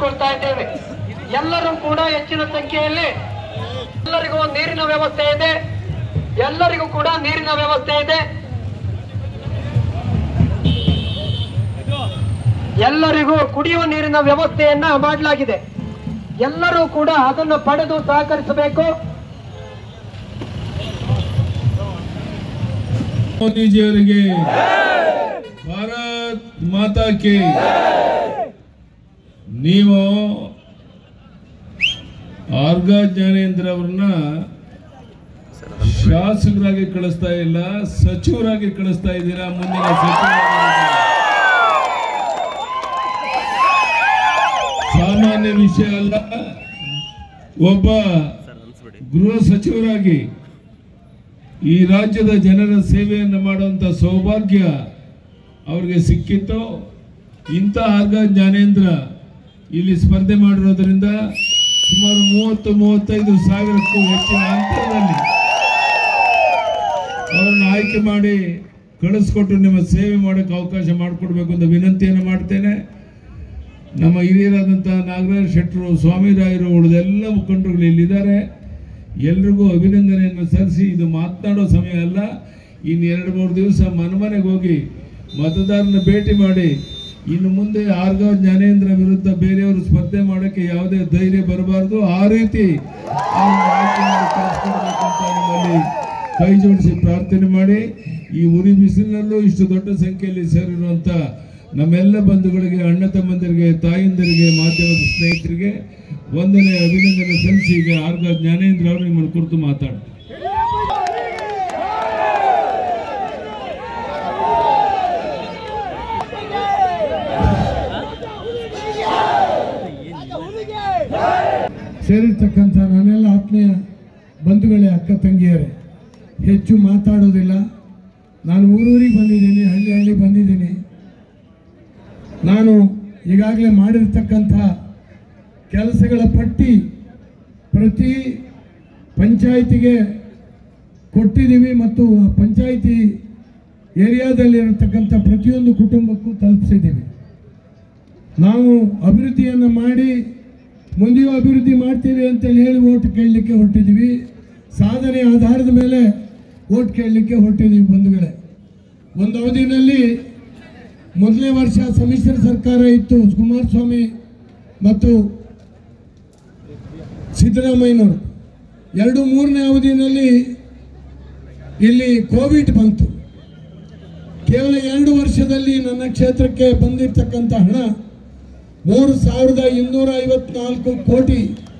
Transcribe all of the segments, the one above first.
ಕೇಳಿಕೊಳ್ತಾ ಇದ್ದೇವೆ ಎಲ್ಲರೂ ಕೂಡ ಹೆಚ್ಚಿನ ಸಂಖ್ಯೆಯಲ್ಲಿ ಎಲ್ಲರಿಗೂ ನೀರಿನ ವ್ಯವಸ್ಥೆ ಇದೆ ಎಲ್ಲರಿಗೂ ಕೂಡ ನೀರಿನ ವ್ಯವಸ್ಥೆ ಇದೆ ಎಲ್ಲರಿಗೂ ಕುಡಿಯುವ ನೀರಿನ ವ್ಯವಸ್ಥೆಯನ್ನ ಮಾಡಲಾಗಿದೆ ಎಲ್ಲರೂ ಕೂಡ ಅದನ್ನು ಪಡೆದು ಸಹಕರಿಸಬೇಕು ಮೋದಿಜಿಯವರಿಗೆ ಭಾರತ್ ಮಾತಾ ಕಿ ನೀವು ಆರ್ಗ ಜ್ಞಾನೇಂದ್ರ ಅವ್ರನ್ನ ಶಾಸಕರಾಗಿ ಕಳಿಸ್ತಾ ಇಲ್ಲ ಸಚಿವರಾಗಿ ಕಳಿಸ್ತಾ ಇದ್ದೀರಾ ಮುಂದಿನ ಸಚಿವರಾಗಿ ಸಾಮಾನ್ಯ ವಿಷಯ ಅಲ್ಲ ಒಬ್ಬ ಗೃಹ ಸಚಿವರಾಗಿ ಈ ರಾಜ್ಯದ ಜನರ ಸೇವೆಯನ್ನು ಮಾಡುವಂತ ಸೌಭಾಗ್ಯ ಅವ್ರಿಗೆ ಸಿಕ್ಕಿತ್ತು ಇಂಥ ಆರ್ಗ ಜ್ಞಾನೇಂದ್ರ ಇಲ್ಲಿ ಸ್ಪರ್ಧೆ ಮಾಡಿರೋದ್ರಿಂದ ಸುಮಾರು ಮೂವತ್ತು ಮೂವತ್ತೈದು ಸಾವಿರಕ್ಕೂ ಹೆಚ್ಚಿನ ಅಂತರದಲ್ಲಿ ಅವರನ್ನು ಆಯ್ಕೆ ಮಾಡಿ ಕಳಿಸ್ಕೊಟ್ಟು ನಿಮ್ಮ ಸೇವೆ ಮಾಡೋಕ್ಕೆ ಅವಕಾಶ ಮಾಡಿಕೊಡ್ಬೇಕು ಅಂತ ವಿನಂತಿಯನ್ನು ಮಾಡ್ತೇನೆ ನಮ್ಮ ಹಿರಿಯರಾದಂಥ ನಾಗರಾಜ್ ಶೆಟ್ಟರು ಸ್ವಾಮಿರಾಯರು ಉಳಿದೆಲ್ಲ ಮುಖಂಡರುಗಳು ಇಲ್ಲಿದ್ದಾರೆ ಎಲ್ರಿಗೂ ಅಭಿನಂದನೆಯನ್ನು ಸಲ್ಲಿಸಿ ಇದು ಮಾತನಾಡೋ ಸಮಯ ಅಲ್ಲ ಇನ್ನು ಎರಡು ಮೂರು ದಿವಸ ಮನೆಮನೆಗೆ ಹೋಗಿ ಮತದಾರನ ಭೇಟಿ ಮಾಡಿ ಇನ್ನು ಮುಂದೆ ಆರ್ಗಾವ್ ಜ್ಞಾನೇಂದ್ರ ವಿರುದ್ಧ ಬೇರೆಯವರು ಸ್ಪರ್ಧೆ ಮಾಡೋಕ್ಕೆ ಯಾವುದೇ ಧೈರ್ಯ ಬರಬಾರ್ದು ಆ ರೀತಿ ಅವ್ರನ್ನ ಆಯ್ಕೆ ಮಾಡಿ ಕಳಿಸ್ಕೊಡ್ಬೇಕು ಅಂತ ನಿಮ್ಮಲ್ಲಿ ಕೈ ಜೋಡಿಸಿ ಪ್ರಾರ್ಥನೆ ಮಾಡಿ ಈ ಉರಿ ಬಿಸಿಲಿನಲ್ಲೂ ಇಷ್ಟು ದೊಡ್ಡ ಸಂಖ್ಯೆಯಲ್ಲಿ ಸೇರಿರುವಂಥ ನಮ್ಮೆಲ್ಲ ಬಂಧುಗಳಿಗೆ ಅಣ್ಣ ತಮ್ಮಂದಿರಿಗೆ ತಾಯಿಂದರಿಗೆ ಮಾಧ್ಯಮದ ಸ್ನೇಹಿತರಿಗೆ ಒಂದನೇ ಅಭಿನಂದನೆ ಸಲ್ಲಿಸಿ ಈಗ ಆರ್ಗ ಜ್ಞಾನೇಂದ್ರ ಅವರು ನಿಮ್ಮನ್ನು ಕುರಿತು ಮಾತಾಡ್ತಾರೆ ಸೇರಿರ್ತಕ್ಕಂಥ ನನ್ನೆಲ್ಲ ಆತ್ಮೀಯ ಬಂಧುಗಳೇ ಅಕ್ಕ ತಂಗಿಯರೇ ಹೆಚ್ಚು ಮಾತಾಡೋದಿಲ್ಲ ನಾನು ಊರೂರಿಗೆ ಬಂದಿದ್ದೀನಿ ಹಳ್ಳಿ ಹಳ್ಳಿ ಬಂದಿದ್ದೀನಿ ನಾನು ಈಗಾಗಲೇ ಮಾಡಿರ್ತಕ್ಕಂಥ ಕೆಲಸಗಳ ಪಟ್ಟಿ ಪ್ರತಿ ಪಂಚಾಯಿತಿಗೆ ಕೊಟ್ಟಿದ್ದೀವಿ ಮತ್ತು ಪಂಚಾಯಿತಿ ಏರಿಯಾದಲ್ಲಿರತಕ್ಕಂಥ ಪ್ರತಿಯೊಂದು ಕುಟುಂಬಕ್ಕೂ ತಲುಪಿಸಿದ್ದೀವಿ ನಾವು ಅಭಿವೃದ್ಧಿಯನ್ನು ಮಾಡಿ ಮುಂದೆಯೂ ಅಭಿವೃದ್ಧಿ ಮಾಡ್ತೀವಿ ಅಂತೇಳಿ ಹೇಳಿ ಓಟ್ ಕೇಳಲಿಕ್ಕೆ ಹೊರಟಿದ್ದೀವಿ ಸಾಧನೆ ಆಧಾರದ ಮೇಲೆ ಓಟ್ ಕೇಳಲಿಕ್ಕೆ ಹೊರಟಿದ್ದೀವಿ ಬಂಧುಗಳೇ ಒಂದು ಅವಧಿನಲ್ಲಿ ಮೊದಲನೇ ವರ್ಷ ಸಮ್ಮಿಶ್ರ ಸರ್ಕಾರ ಇತ್ತು ಕುಮಾರಸ್ವಾಮಿ ಮತ್ತು ಸಿದ್ದರಾಮಯ್ಯನವರು ಎರಡು ಮೂರನೇ ಅವಧಿಯಲ್ಲಿ ಇಲ್ಲಿ ಕೋವಿಡ್ ಬಂತು ಕೇವಲ ಎರಡು ವರ್ಷದಲ್ಲಿ ನನ್ನ ಕ್ಷೇತ್ರಕ್ಕೆ ಬಂದಿರತಕ್ಕಂಥ ಹಣ ಮೂರು ಸಾವಿರದ ಇನ್ನೂರ ಐವತ್ನಾಲ್ಕು ಕೋಟಿ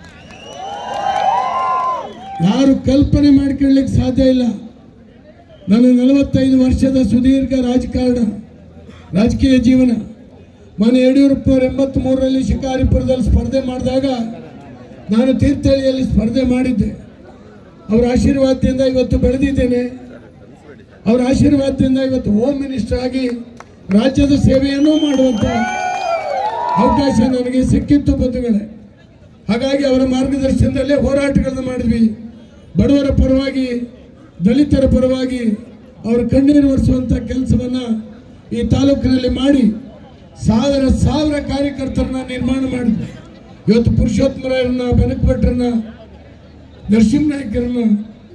ಯಾರು ಕಲ್ಪನೆ ಮಾಡ್ಕೊಳ್ಳಿಕ್ಕೆ ಸಾಧ್ಯ ಇಲ್ಲ ನನ್ನ ನಲವತ್ತೈದು ವರ್ಷದ ಸುದೀರ್ಘ ರಾಜಕಾರಣ ರಾಜಕೀಯ ಜೀವನ ಮನೆ ಯಡಿಯೂರಪ್ಪ ಅವರು ಎಂಬತ್ತ್ ಮೂರರಲ್ಲಿ ಶಿಕಾರಿಪುರದಲ್ಲಿ ಸ್ಪರ್ಧೆ ಮಾಡಿದಾಗ ನಾನು ತೀರ್ಥಹಳ್ಳಿಯಲ್ಲಿ ಸ್ಪರ್ಧೆ ಮಾಡಿದ್ದೆ ಅವರ ಆಶೀರ್ವಾದದಿಂದ ಇವತ್ತು ಬೆಳೆದಿದ್ದೇನೆ ಅವರ ಆಶೀರ್ವಾದದಿಂದ ಇವತ್ತು ಹೋಮ್ ಮಿನಿಸ್ಟರ್ ಆಗಿ ರಾಜ್ಯದ ಸೇವೆಯನ್ನೂ ಮಾಡುವಂತ ಅವಕಾಶ ನನಗೆ ಸಿಕ್ಕಿತ್ತು ಬಂಧುಗಳೇ ಹಾಗಾಗಿ ಅವರ ಮಾರ್ಗದರ್ಶನದಲ್ಲೇ ಹೋರಾಟಗಳನ್ನು ಮಾಡಿದ್ವಿ ಬಡವರ ಪರವಾಗಿ ದಲಿತರ ಪರವಾಗಿ ಅವರ ಕಣ್ಣೀರು ಒರೆಸುವಂಥ ಕೆಲಸವನ್ನ ಈ ತಾಲೂಕಿನಲ್ಲಿ ಮಾಡಿ ಸಾವಿರ ಸಾವಿರ ಕಾರ್ಯಕರ್ತರನ್ನ ನಿರ್ಮಾಣ ಮಾಡಿದ್ವಿ ಇವತ್ತು ಪುರುಷೋತ್ತಮರನ್ನ ಬೆನಕಭಟ್ರನ್ನ ನರಸಿಂಹ ನಾಯ್ಕರನ್ನ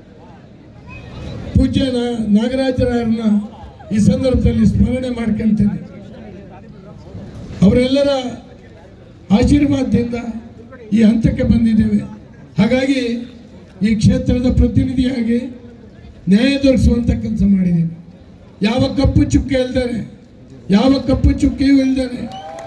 ಪೂಜ್ಯ ನಾ- ನಾಗರಾಜರಾಯರನ್ನ ಈ ಸಂದರ್ಭದಲ್ಲಿ ಸ್ಮರಣೆ ಮಾಡ್ಕೊಂತೇನೆ ಅವರೆಲ್ಲರ ಆಶೀರ್ವಾದದಿಂದ ಈ ಹಂತಕ್ಕೆ ಬಂದಿದ್ದೇವೆ ಹಾಗಾಗಿ ಈ ಕ್ಷೇತ್ರದ ಪ್ರತಿನಿಧಿಯಾಗಿ ನ್ಯಾಯ ದೊರಕಿಸುವಂತ ಕೆಲಸ ಮಾಡಿದ್ದೇವೆ ಯಾವ ಕಪ್ಪು ಚುಕ್ಕೆ ಇಲ್ದಾನೆ ಯಾವ ಕಪ್ಪು ಚುಕ್ಕೆಯೂ ಇಲ್ದಾನೆ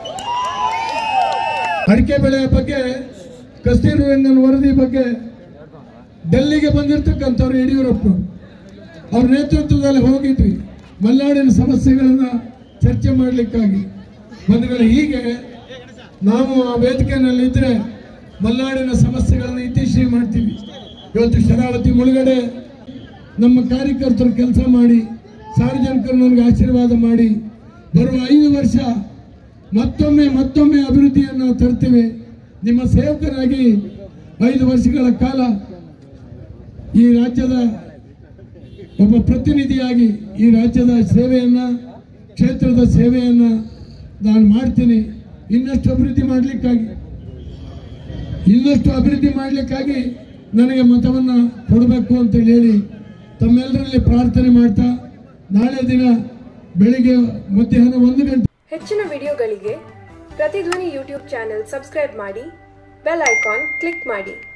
ಅಡಿಕೆ ಬೆಳೆಯ ಬಗ್ಗೆ ಕಸ್ತೂರಿ ರಂಗನ್ ವರದಿ ಬಗ್ಗೆ ಡೆಲ್ಲಿಗೆ ಬಂದಿರತಕ್ಕಂಥವ್ರು ಯಡಿಯೂರಪ್ಪ ಅವ್ರ ನೇತೃತ್ವದಲ್ಲಿ ಹೋಗಿದ್ವಿ ಮಲೆನಾಡಿನ ಸಮಸ್ಯೆಗಳನ್ನ ಚರ್ಚೆ ಮಾಡಲಿಕ್ಕಾಗಿ ಬಂಧುಗಳು ಹೀಗೆ ನಾವು ಆ ವೇದಿಕೆಯಲ್ಲಿ ಇದ್ರೆ ಮಲೆನಾಡಿನ ಸಮಸ್ಯೆಗಳನ್ನು ಇತಿಶ್ರೀ ಮಾಡ್ತೀವಿ ಇವತ್ತು ಶರಾವತಿ ಮುಳುಗಡೆ ನಮ್ಮ ಕಾರ್ಯಕರ್ತರು ಕೆಲಸ ಮಾಡಿ ಸಾರ್ವಜನಿಕರು ನನಗೆ ಆಶೀರ್ವಾದ ಮಾಡಿ ಬರುವ ಐದು ವರ್ಷ ಮತ್ತೊಮ್ಮೆ ಮತ್ತೊಮ್ಮೆ ಅಭಿವೃದ್ಧಿಯನ್ನು ತರ್ತೀವಿ ನಿಮ್ಮ ಸೇವಕರಾಗಿ ಐದು ವರ್ಷಗಳ ಕಾಲ ಈ ರಾಜ್ಯದ ಒಬ್ಬ ಪ್ರತಿನಿಧಿಯಾಗಿ ಈ ರಾಜ್ಯದ ಸೇವೆಯನ್ನ ಕ್ಷೇತ್ರದ ಸೇವೆಯನ್ನ ನಾನು ಮಾಡ್ತೀನಿ ಇನ್ನಷ್ಟು ಅಭಿವೃದ್ಧಿ ಮಾಡಲಿಕ್ಕಾಗಿ ಇನ್ನಷ್ಟು ಅಭಿವೃದ್ಧಿ ಮಾಡಲಿಕ್ಕಾಗಿ ನನಗೆ ಮತವನ್ನು ಕೊಡಬೇಕು ಅಂತೇಳಿ ಹೇಳಿ ತಮ್ಮೆಲ್ಲರಲ್ಲಿ ಪ್ರಾರ್ಥನೆ ಮಾಡ್ತಾ ನಾಳೆ ದಿನ ಬೆಳಿಗ್ಗೆ ಮಧ್ಯಾಹ್ನ ಒಂದು ಗಂಟೆ ಹೆಚ್ಚಿನ ವಿಡಿಯೋಗಳಿಗೆ ಪ್ರತಿಧ್ವನಿ ಯೂಟ್ಯೂಬ್ ಚಾನೆಲ್ ಸಬ್ಸ್ಕ್ರೈಬ್ ಮಾಡಿ ಬೆಲ್ ಐಕಾನ್ ಕ್ಲಿಕ್ ಮಾಡಿ